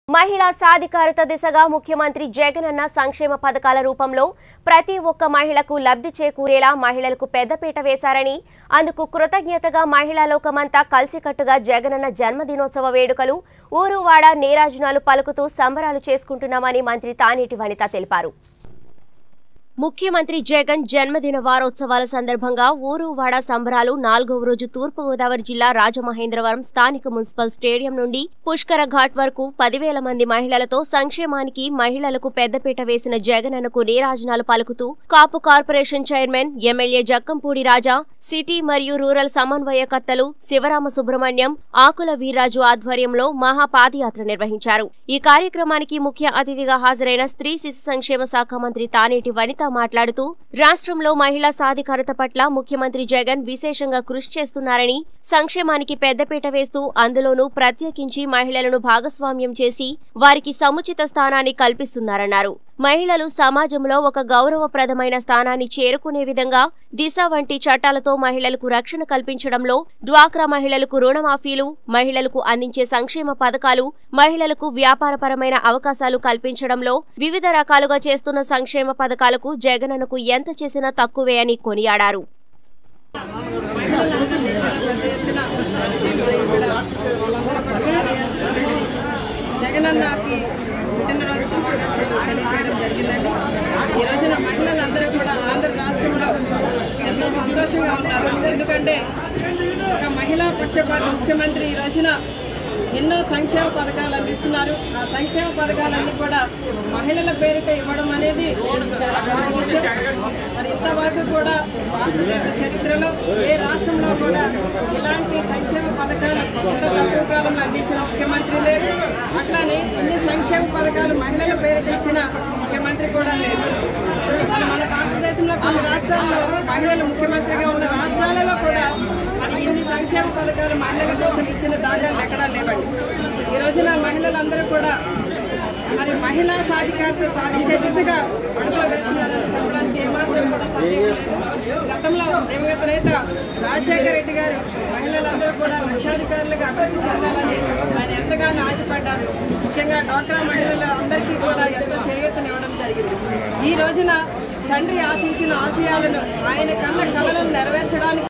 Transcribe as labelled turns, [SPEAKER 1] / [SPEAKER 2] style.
[SPEAKER 1] మహిళా సాధికారత దిశగా ముఖ్యమంత్రి జగనన్న సంక్షేమ పథకాల రూపంలో ప్రతి ఒక్క మహిళకు లబ్ధి చేకూరేలా మహిళలకు పెద్దపీట వేశారని అందుకు కృతజ్ఞతగా మహిళా లోకమంతా కలిసికట్టుగా జగనన్న జన్మదినోత్సవ వేడుకలు ఊరువాడ నీరాజనాలు పలుకుతూ సంబరాలు చేసుకుంటున్నామని మంత్రి తానేటి వనిత తెలిపారు ముఖ్యమంత్రి జగన్ జన్మదిన వారోత్సవాల సందర్భంగా ఊరువాడ సంబరాలు నాలుగవ రోజు తూర్పుగోదావరి జిల్లా రాజమహేంద్రవరం స్థానిక మున్సిపల్ స్టేడియం నుండి పుష్కర ఘాట్ వరకు పదివేల మంది మహిళలతో సంక్షేమానికి మహిళలకు పెద్దపీట వేసిన జగనన్నకు నీరాజనాలు పలుకుతూ Kapu corporation chairman MLA Jakkampudi Raja city మరియు రూరల్ సమన్వయకర్తలు శివరామ సుబ్రహ్మణ్యం ఆకుల వీర్రాజు ఆధ్వర్యంలో మహా పాదయాత్ర నిర్వహించారు ఈ కార్యక్రమానికి ముఖ్య అతిథిగా హాజరైన స్త్రీ శిశు సంక్షేమ శాఖ మంత్రి తానేటి వనిత మాట్లాడుతూ రాష్ట్రంలో మహిళా సాధికారత పట్ల ముఖ్యమంత్రి జగన్ విశేషంగా కృషి చేస్తున్నారని సంక్షేమానికి పెద్దపీట వేస్తూ అందులోనూ ప్రత్యేకించి మహిళలను భాగస్వామ్యం చేసి వారికి సముచిత స్థానాన్ని కల్పిస్తున్నారన్నారు మహిళలు సమాజంలో ఒక గౌరవప్రదమైన స్థానాన్ని చేరుకునే విధంగా దిశ వంటి చట్టాలతో మహిళలకు రక్షణ కల్పించడంలో డ్వాక్రా మహిళలకు రుణమాఫీలు మహిళలకు అందించే సంక్షేమ పథకాలు మహిళలకు వ్యాపారపరమైన అవకాశాలు కల్పించడంలో వివిధ రకాలుగా చేస్తున్న సంక్షేమ పథకాలకు జగనన్నకు ఎంత చేసినా తక్కువే అని కొనియాడారు
[SPEAKER 2] జగనన్నకి పుట్టినరోజు శుభాకాంక్షలు తెలియజేయడం జరిగిందండి ఈ రోజున మహిళలందరూ కూడా ఆంధ్ర రాష్ట్రంలో ఎంతో సంతోషంగా ఉన్నారు ఎందుకంటే ఒక మహిళా పక్షపాత ముఖ్యమంత్రి ఈ రోజున ఎన్నో సంక్షేమ పథకాలు అందిస్తున్నారు ఆ సంక్షేమ పథకాలన్నీ కూడా మహిళల పేరిట ఇవ్వడం అనేది చాలా గొప్ప విషయం. మరి ఇంతవరకు కూడా భారతదేశ చరిత్రలో ఏ రాష్ట్రంలో కూడా ఇలాంటి సంక్షేమ పథకాలు ఇంత తక్కువ కాలంలో అందించిన ముఖ్యమంత్రి లేరు అట్లానే ఇన్ని సంక్షేమ పథకాలు మహిళల పేరిట ఇచ్చిన ముఖ్యమంత్రి కూడా లేరు మరి మన భారతదేశంలో కొన్ని రాష్ట్రాల్లో మహిళలు ముఖ్యమంత్రిగా ఉన్న రాష్ట్రాలలో కూడా మరి ఇన్ని సంక్షేమ పథకాలు మహిళల కోసం ఇచ్చిన దాఖలు ఎక్కడా లేవండి ఈ రోజున మహిళలందరూ కూడా మరి మహిళా సాధికారత సాధించే దిశగా అడుగులు వేస్తున్నారని చెప్పడానికి ఏమాత్రం కూడా సందేహం లేదు గతంలో దివంగత నేత రాజశేఖర రెడ్డి గారు మహిళలందరూ కూడా లక్షాధికారులుగా అభివృద్ధి చెందాలని ఆయన ఎంతగానో ఆశపడ్డారు ముఖ్యంగా డ్వాక్రా మహిళల అందరికీ కూడా ఎంతో చేయూతనివ్వడం జరిగింది ఈ రోజున తండ్రి ఆశించిన ఆశయాలను ఆయన కన్న కళలను నెరవేర్చడానికి